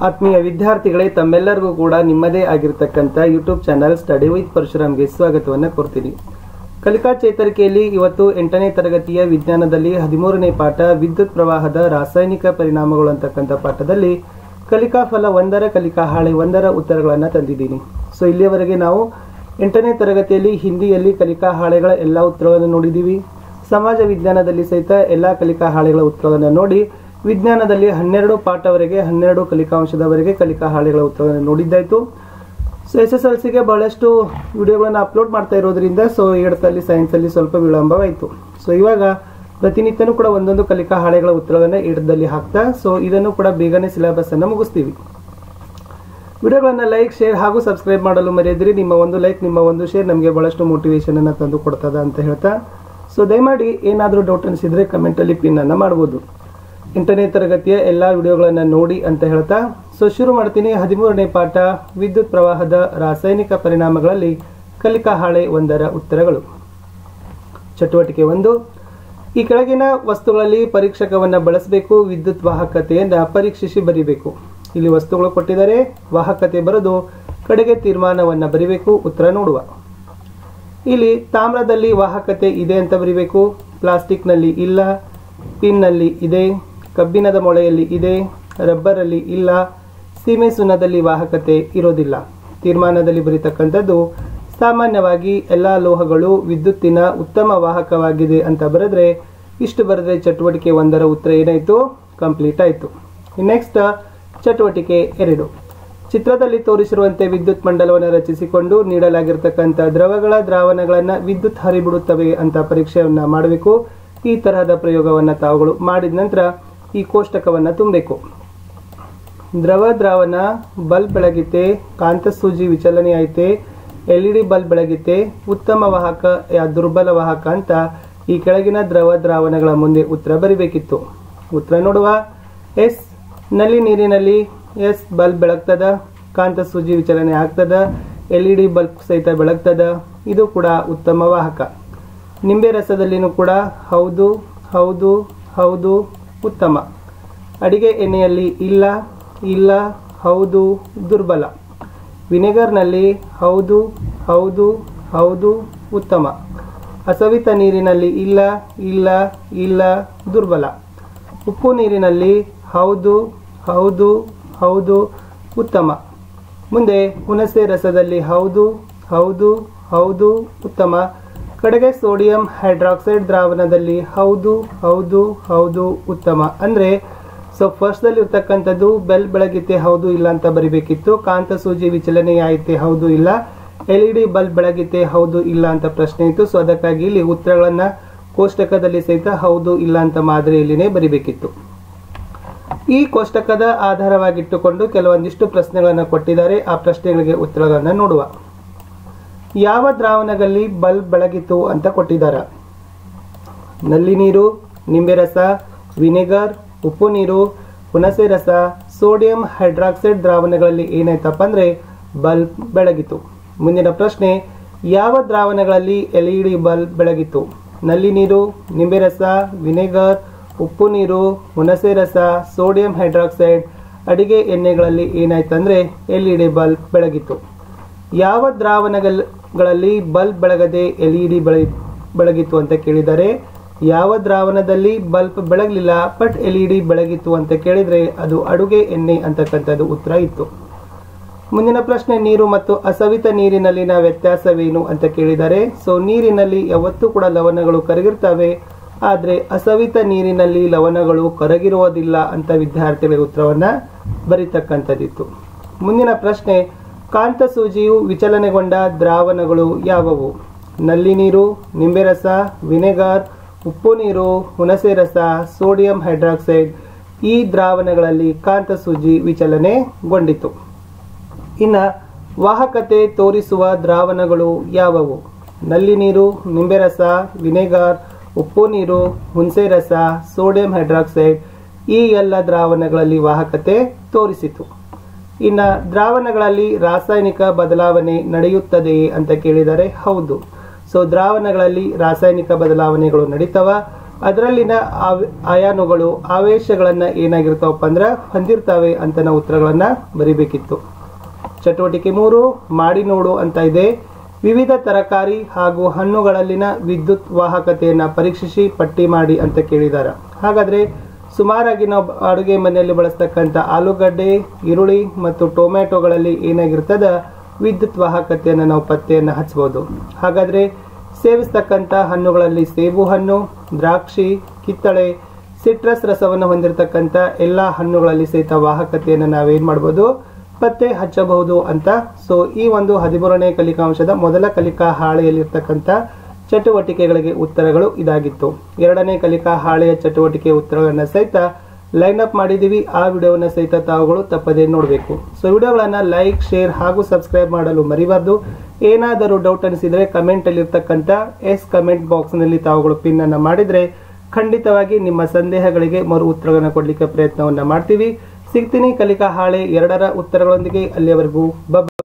ಆತ್ಮೀಯ ವಿದ್ಯಾರ್ಥಿಗಳೇ ತಮ್ಮೆಲ್ಲರಿಗೂ ಕೂಡ ನಿಮ್ಮದೇ ಆಗಿರ್ತಕ್ಕಂಥ ಯೂಟ್ಯೂಬ್ ಚಾನಲ್ ಸ್ಟಡಿ ವಿತ್ ಪರಶುರಾಮ್ಗೆ ಸ್ವಾಗತವನ್ನು ಕೊಡ್ತೀನಿ ಕಲಿಕಾ ಚೇತರಿಕೆಯಲ್ಲಿ ಇವತ್ತು ಎಂಟನೇ ತರಗತಿಯ ವಿಜ್ಞಾನದಲ್ಲಿ ಹದಿಮೂರನೇ ಪಾಠ ವಿದ್ಯುತ್ ಪ್ರವಾಹದ ರಾಸಾಯನಿಕ ಪರಿಣಾಮಗಳು ಅಂತಕ್ಕಂಥ ಪಾಠದಲ್ಲಿ ಕಲಿಕಾ ಫಲ ಒಂದರ ಕಲಿಕಾ ಹಾಳೆ ಒಂದರ ಉತ್ತರಗಳನ್ನು ತಂದಿದ್ದೀನಿ ಸೊ ಇಲ್ಲಿಯವರೆಗೆ ನಾವು ಎಂಟನೇ ತರಗತಿಯಲ್ಲಿ ಹಿಂದಿಯಲ್ಲಿ ಕಲಿಕಾ ಹಾಳೆಗಳ ಎಲ್ಲ ಉತ್ತರಗಳನ್ನು ನೋಡಿದ್ದೀವಿ ಸಮಾಜ ವಿಜ್ಞಾನದಲ್ಲಿ ಸಹಿತ ಎಲ್ಲ ಕಲಿಕಾ ಹಾಳೆಗಳ ಉತ್ತರಗಳನ್ನು ನೋಡಿ ವಿಜ್ಞಾನದಲ್ಲಿ ಹನ್ನೆರಡು ಪಾಠವರೆಗೆ ಹನ್ನೆರಡು ಕಲಿಕಾಂಶದವರೆಗೆ ಕಲಿಕಾ ಹಾಳೆಗಳ ಉತ್ತರವನ್ನು ನೋಡಿದ್ದಾಯ್ತು ಸೊ ಎಸ್ ಎಸ್ ಎಲ್ ಸಿಗೆ ಬಹಳಷ್ಟು ವಿಡಿಯೋಗಳನ್ನು ಅಪ್ಲೋಡ್ ಮಾಡ್ತಾ ಇರೋದ್ರಿಂದ ಸೊ ಏಡ್ತಲ್ಲಿ ಸೈನ್ಸಲ್ಲಿ ಸ್ವಲ್ಪ ವಿಳಂಬವಾಯಿತು ಸೊ ಇವಾಗ ಪ್ರತಿನಿತ್ಯನೂ ಕೂಡ ಒಂದೊಂದು ಕಲಿಕಾ ಹಾಳೆಗಳ ಉತ್ತರವನ್ನು ಏಡ್ದಲ್ಲಿ ಹಾಕ್ತಾ ಸೊ ಇದನ್ನು ಕೂಡ ಬೇಗನೆ ಸಿಲೆಬಸ್ ಅನ್ನು ಮುಗಿಸ್ತೀವಿ ವಿಡಿಯೋಗಳನ್ನು ಲೈಕ್ ಶೇರ್ ಹಾಗೂ ಸಬ್ಸ್ಕ್ರೈಬ್ ಮಾಡಲು ಮರೆಯದಿರಿ ನಿಮ್ಮ ಒಂದು ಲೈಕ್ ನಿಮ್ಮ ಒಂದು ಶೇರ್ ನಮಗೆ ಬಹಳಷ್ಟು ಮೋಟಿವೇಶನ್ ಅನ್ನು ತಂದು ಕೊಡ್ತದ ಅಂತ ಹೇಳ್ತಾ ಸೊ ದಯಮಾಡಿ ಏನಾದರೂ ಡೌಟ್ ಅನಿಸಿದ್ರೆ ಕಮೆಂಟಲ್ಲಿ ಪಿನ್ ಅನ್ನು ಮಾಡ್ಬೋದು ಎಂಟನೇ ತರಗತಿಯ ಎಲ್ಲ ವಿಡಿಯೋಗಳನ್ನು ನೋಡಿ ಅಂತ ಹೇಳ್ತಾ ಸೊ ಶುರು ಮಾಡ್ತೀನಿ ಹದಿಮೂರನೇ ಪಾಠ ವಿದ್ಯುತ್ ಪ್ರವಾಹದ ರಾಸಾಯನಿಕ ಪರಿಣಾಮಗಳಲ್ಲಿ ಕಲಿಕಾ ಹಾಳೆ ಒಂದರ ಉತ್ತರಗಳು ಚಟುವಟಿಕೆ ಒಂದು ಈ ಕೆಳಗಿನ ವಸ್ತುಗಳಲ್ಲಿ ಪರೀಕ್ಷಕವನ್ನು ಬಳಸಬೇಕು ವಿದ್ಯುತ್ ವಾಹಕತೆಯಿಂದ ಪರೀಕ್ಷಿಸಿ ಬರಿಬೇಕು ಇಲ್ಲಿ ವಸ್ತುಗಳು ಕೊಟ್ಟಿದ್ದಾರೆ ವಾಹಕತೆ ಬರೆದು ಕಡೆಗೆ ತೀರ್ಮಾನವನ್ನು ಬರಿಬೇಕು ಉತ್ತರ ನೋಡುವ ಇಲ್ಲಿ ತಾಮ್ರದಲ್ಲಿ ವಾಹಕತೆ ಇದೆ ಅಂತ ಬರಿಬೇಕು ಪ್ಲಾಸ್ಟಿಕ್ನಲ್ಲಿ ಇಲ್ಲ ಪಿನ್ನಲ್ಲಿ ಇದೆ ಕಬ್ಬಿಣದ ಮೊಳೆಯಲ್ಲಿ ಇದೆ ರಬ್ಬರಲ್ಲಿ ಇಲ್ಲ ಸೀಮೆ ಸುಣ್ಣದಲ್ಲಿ ವಾಹಕತೆ ಇರೋದಿಲ್ಲ ತೀರ್ಮಾನದಲ್ಲಿ ಬರೀತಕ್ಕಂಥದ್ದು ಸಾಮಾನ್ಯವಾಗಿ ಎಲ್ಲ ಲೋಹಗಳು ವಿದ್ಯುತ್ತಿನ ಉತ್ತಮ ವಾಹಕವಾಗಿದೆ ಅಂತ ಬರೆದ್ರೆ ಇಷ್ಟು ಬರೆದ್ರೆ ಚಟುವಟಿಕೆ ಒಂದರ ಉತ್ತರ ಏನಾಯಿತು ಕಂಪ್ಲೀಟ್ ಆಯಿತು ನೆಕ್ಸ್ಟ್ ಚಟುವಟಿಕೆ ಎರಡು ಚಿತ್ರದಲ್ಲಿ ತೋರಿಸಿರುವಂತೆ ವಿದ್ಯುತ್ ಮಂಡಲವನ್ನು ರಚಿಸಿಕೊಂಡು ನೀಡಲಾಗಿರ್ತಕ್ಕಂಥ ದ್ರವಗಳ ದ್ರಾವಣಗಳನ್ನು ವಿದ್ಯುತ್ ಹರಿಬಿಡುತ್ತವೆ ಅಂತ ಪರೀಕ್ಷೆಯನ್ನ ಮಾಡಬೇಕು ಈ ತರಹದ ಪ್ರಯೋಗವನ್ನು ತಾವುಗಳು ಮಾಡಿದ ನಂತರ ಈ ಕೋಷ್ಟಕವನ್ನು ತುಂಬಬೇಕು ದ್ರವ ದ್ರಾವಣ ಬಲ್ಬ್ ಬೆಳಗಿತೆ ಕಾಂತ ಸೂಜಿ ವಿಚಲನೆ ಐತೆ ಎಲ್ ಇ ಡಿ ಬಲ್ಬ್ ಬೆಳಗಿತೆ ಉತ್ತಮ ವಾಹಕ ಯಾ ದುರ್ಬಲ ವಾಹಕ ಅಂತ ಈ ಕೆಳಗಿನ ದ್ರವ ದ್ರಾವಣಗಳ ಮುಂದೆ ಉತ್ತರ ಬರಿಬೇಕಿತ್ತು ಉತ್ತರ ನೋಡುವ ಎಸ್ ನಲ್ಲಿ ನೀರಿನಲ್ಲಿ ಎಸ್ ಬಲ್ಬ್ ಬೆಳಗ್ತದ ಕಾಂತ ಸೂಜಿ ವಿಚಲನೆ ಆಗ್ತದ ಎಲ್ ಇ ಡಿ ಬಲ್ಬ್ ಸಹಿತ ಬೆಳಗ್ತದ ಇದು ಕೂಡ ಉತ್ತಮ ವಾಹಕ ನಿಂಬೆ ರಸದಲ್ಲಿನೂ ಕೂಡ ಹೌದು ಹೌದು ಹೌದು ಉತ್ತಮ ಅಡಿಗೆ ಎಣ್ಣೆಯಲ್ಲಿ ಇಲ್ಲ ಇಲ್ಲ ಹೌದು ದುರ್ಬಲ ವಿನೆಗರ್ನಲ್ಲಿ ಹೌದು ಹೌದು ಹೌದು ಉತ್ತಮ ಅಸವಿತ ನೀರಿನಲ್ಲಿ ಇಲ್ಲ ಇಲ್ಲ ಇಲ್ಲ ದುರ್ಬಲ ಉಪ್ಪು ನೀರಿನಲ್ಲಿ ಹೌದು ಹೌದು ಹೌದು ಉತ್ತಮ ಮುಂದೆ ಹುಣಸೆ ರಸದಲ್ಲಿ ಹೌದು ಹೌದು ಹೌದು ಉತ್ತಮ ಕಡೆಗೆ ಸೋಡಿಯಂ ಹೈಡ್ರಾಕ್ಸೈಡ್ ದ್ರಾವಣದಲ್ಲಿ ಹೌದು ಹೌದು ಹೌದು ಉತ್ತಮ ಅಂದರೆ ಸೊ ಫಸ್ಟ್ದಲ್ಲಿ ಇರ್ತಕ್ಕಂಥದ್ದು ಬೆಲ್ ಬೆಳಗಿತೆ ಹೌದು ಇಲ್ಲ ಅಂತ ಬರಿಬೇಕಿತ್ತು ಕಾಂತ ಸೂಜಿ ವಿಚಲನೆ ಆಯ್ತೆ ಹೌದು ಇಲ್ಲ ಎಲ್ ಇ ಡಿ ಬಲ್ಬ್ ಬೆಳಗಿತೆ ಹೌದು ಇಲ್ಲ ಅಂತ ಪ್ರಶ್ನೆ ಇತ್ತು ಸೊ ಅದಕ್ಕಾಗಿ ಇಲ್ಲಿ ಉತ್ತರಗಳನ್ನ ಕೋಷ್ಟಕದಲ್ಲಿ ಸಹಿತ ಹೌದು ಇಲ್ಲ ಅಂತ ಮಾದರಿಯಲ್ಲಿನೇ ಬರಿಬೇಕಿತ್ತು ಈ ಕೋಷ್ಟಕದ ಆಧಾರವಾಗಿಟ್ಟುಕೊಂಡು ಕೆಲವೊಂದಿಷ್ಟು ಪ್ರಶ್ನೆಗಳನ್ನು ಕೊಟ್ಟಿದ್ದಾರೆ ಆ ಪ್ರಶ್ನೆಗಳಿಗೆ ಉತ್ತರಗಳನ್ನು ನೋಡುವ ಯಾವ ದ್ರಾವಣದಲ್ಲಿ ಬಲ್ಬ್ ಬೆಳಗಿತು ಅಂತ ಕೊಟ್ಟಿದ್ದಾರೆ ನಲ್ಲಿ ನೀರು ನಿಂಬೆ ರಸ ವಿನೆಗರ್ ಉಪ್ಪು ನೀರು ಹುಣಸೆ ರಸ ಸೋಡಿಯಂ ಹೈಡ್ರಾಕ್ಸೈಡ್ ದ್ರಾವಣಗಳಲ್ಲಿ ಏನಾಯ್ತಪ್ಪ ಅಂದ್ರೆ ಬಲ್ಬ್ ಬೆಳಗಿತು ಮುಂದಿನ ಪ್ರಶ್ನೆ ಯಾವ ದ್ರಾವಣಗಳಲ್ಲಿ ಎಲ್ ಇ ಡಿ ಬಲ್ಬ್ ಬೆಳಗಿತು ನಲ್ಲಿ ನೀರು ನಿಂಬೆ ರಸ ವಿನೆಗರ್ ಉಪ್ಪು ನೀರು ಹುಣಸೆ ರಸ ಸೋಡಿಯಂ ಹೈಡ್ರಾಕ್ಸೈಡ್ ಅಡಿಗೆ ಎಣ್ಣೆಗಳಲ್ಲಿ ಏನಾಯ್ತಂದ್ರೆ ಎಲ್ ಇ ಡಿ ಬಲ್ಬ್ ಬೆಳಗಿತು ಯಾವ ದ್ರಾವಣಗಳಲ್ಲಿ ಬಲ್ಬ್ ಬೆಳಗದೆ ಎಲ್ ಇ ಡಿ ಬೆಳಗಿ ಬೆಳಗಿತು ಅಂತ ಕೇಳಿದರೆ ಯಾವ ದ್ರಾವಣದಲ್ಲಿ ಬಲ್ಬ್ ಬೆಳಗಲಿಲ್ಲ ಬಟ್ ಎಲ್ ಇ ಡಿ ಬೆಳಗಿತ್ತು ಅಂತ ಕೇಳಿದ್ರೆ ಅದು ಅಡುಗೆ ಎಣ್ಣೆ ಅಂತಕ್ಕಂಥದ್ದು ಉತ್ತರ ಇತ್ತು ಮುಂದಿನ ಪ್ರಶ್ನೆ ನೀರು ಮತ್ತು ಅಸವಿತ ನೀರಿನಲ್ಲಿನ ವ್ಯತ್ಯಾಸವೇನು ಅಂತ ಕೇಳಿದ್ದಾರೆ ಸೊ ನೀರಿನಲ್ಲಿ ಯಾವತ್ತೂ ಕೂಡ ಲವಣಗಳು ಕರಗಿರ್ತವೆ ಆದರೆ ಅಸವಿತ ನೀರಿನಲ್ಲಿ ಲವಣಗಳು ಕರಗಿರುವುದಿಲ್ಲ ಅಂತ ವಿದ್ಯಾರ್ಥಿಗಳಿಗೆ ಉತ್ತರವನ್ನ ಬರೀತಕ್ಕಂಥದ್ದಿತ್ತು ಮುಂದಿನ ಪ್ರಶ್ನೆ ಕಾಂತ ಸೂಜಿಯು ವಿಚಲನೆಗೊಂಡ ದ್ರಾವಣಗಳು ಯಾವುವು ನಲ್ಲಿ ನೀರು ನಿಂಬೆ ರಸ ವಿನೆಗಾರ್ ಉಪ್ಪು ನೀರು ಹುಣಸೆ ರಸ ಸೋಡಿಯಂ ಹೈಡ್ರಾಕ್ಸೈಡ್ ಈ ದ್ರಾವಣಗಳಲ್ಲಿ ಕಾಂತ ಸೂಜಿ ವಿಚಲನೆಗೊಂಡಿತು ಇನ್ನು ವಾಹಕತೆ ತೋರಿಸುವ ದ್ರಾವಣಗಳು ಯಾವುವು ನಲ್ಲಿ ನೀರು ನಿಂಬೆ ರಸ ವಿನೆಗಾರ್ ಉಪ್ಪು ನೀರು ಹುಣಸೆ ರಸ ಸೋಡಿಯಂ ಹೈಡ್ರಾಕ್ಸೈಡ್ ಈ ಎಲ್ಲ ದ್ರಾವಣಗಳಲ್ಲಿ ವಾಹಕತೆ ತೋರಿಸಿತು ಇನ್ನು ದ್ರಾವಣಗಳಲ್ಲಿ ರಾಸಾಯನಿಕ ಬದಲಾವಣೆ ನಡೆಯುತ್ತದೆಯೇ ಅಂತ ಕೇಳಿದರೆ ಹೌದು ಸೊ ದ್ರಾವಣಗಳಲ್ಲಿ ರಾಸಾಯನಿಕ ಬದಲಾವಣೆಗಳು ನಡೀತವ ಅದರಲ್ಲಿನ ಆವ್- ಅಯಾನುಗಳು ಆವೇಶಗಳನ್ನ ಏನಾಗಿರ್ತಾವಪ್ಪ ಅಂದ್ರೆ ಹೊಂದಿರ್ತಾವೆ ಅಂತ ನಾವು ಉತ್ತರಗಳನ್ನ ಬರಿಬೇಕಿತ್ತು ಚಟುವಟಿಕೆ ಮೂರು ಮಾಡಿ ನೋಡು ಅಂತ ಇದೆ ವಿವಿಧ ತರಕಾರಿ ಹಾಗೂ ಹಣ್ಣುಗಳಲ್ಲಿನ ವಿದ್ಯುತ್ ವಾಹಕತೆಯನ್ನ ಪರೀಕ್ಷಿಸಿ ಪಟ್ಟಿ ಮಾಡಿ ಅಂತ ಕೇಳಿದ್ದಾರೆ ಹಾಗಾದ್ರೆ ಸುಮಾರಾಗಿ ನಾವು ಅಡುಗೆ ಮನೆಯಲ್ಲಿ ಬಳಸ್ತಕ್ಕಂಥ ಆಲೂಗಡ್ಡೆ ಈರುಳ್ಳಿ ಮತ್ತು ಟೊಮ್ಯಾಟೊಗಳಲ್ಲಿ ಏನಾಗಿರ್ತದ ವಿದ್ಯುತ್ ವಾಹಕತೆಯನ್ನು ನಾವು ಪತ್ತೆಯನ್ನು ಹಚ್ಚಬಹುದು ಹಾಗಾದ್ರೆ ಸೇವಿಸ್ತಕ್ಕಂಥ ಹಣ್ಣುಗಳಲ್ಲಿ ಸೇಬು ಹಣ್ಣು ದ್ರಾಕ್ಷಿ ಕಿತ್ತಳೆ ಸಿಟ್ರಸ್ ರಸವನ್ನು ಹೊಂದಿರತಕ್ಕಂಥ ಎಲ್ಲಾ ಹಣ್ಣುಗಳಲ್ಲಿ ಸಹಿತ ವಾಹಕತೆಯನ್ನು ನಾವೇನ್ ಮಾಡಬಹುದು ಪತ್ತೆ ಹಚ್ಚಬಹುದು ಅಂತ ಸೊ ಈ ಒಂದು ಹದಿಮೂರನೇ ಕಲಿಕಾಂಶದ ಮೊದಲ ಕಲಿಕಾ ಹಾಳೆಯಲ್ಲಿರ್ತಕ್ಕಂಥ ಚಟುವಟಿಕೆಗಳಿಗೆ ಉತ್ತರಗಳು ಇದಾಗಿತ್ತು ಎರಡನೇ ಕಲಿಕಾ ಹಾಳೆಯ ಚಟುವಟಿಕೆ ಉತ್ತರಗಳನ್ನ ಸಹಿತ ಲೈನ್ ಅಪ್ ಮಾಡಿದೀವಿ ಆ ವಿಡಿಯೋವನ್ನ ಸಹಿತ ತಾವುಗಳು ತಪ್ಪದೇ ನೋಡಬೇಕು ಸೊ ವಿಡಿಯೋಗಳನ್ನ ಲೈಕ್ ಶೇರ್ ಹಾಗೂ ಸಬ್ಸ್ಕ್ರೈಬ್ ಮಾಡಲು ಮರಿಬಾರ್ದು ಏನಾದರೂ ಡೌಟ್ ಅನಿಸಿದ್ರೆ ಕಮೆಂಟ್ ಅಲ್ಲಿ ಇರ್ತಕ್ಕಂಥ ಎಸ್ ಕಮೆಂಟ್ ಬಾಕ್ಸ್ ನಲ್ಲಿ ತಾವುಗಳು ಪಿನ್ ಅನ್ನ ಮಾಡಿದ್ರೆ ಖಂಡಿತವಾಗಿ ನಿಮ್ಮ ಸಂದೇಹಗಳಿಗೆ ಮರು ಉತ್ತರಗಳನ್ನು ಕೊಡ್ಲಿಕ್ಕೆ ಪ್ರಯತ್ನವನ್ನ ಮಾಡ್ತೀವಿ ಸಿಗ್ತೀನಿ ಕಲಿಕಾ ಹಾಳೆ ಎರಡರ ಉತ್ತರಗಳೊಂದಿಗೆ ಅಲ್ಲಿಯವರೆಗೂ ಬಬ್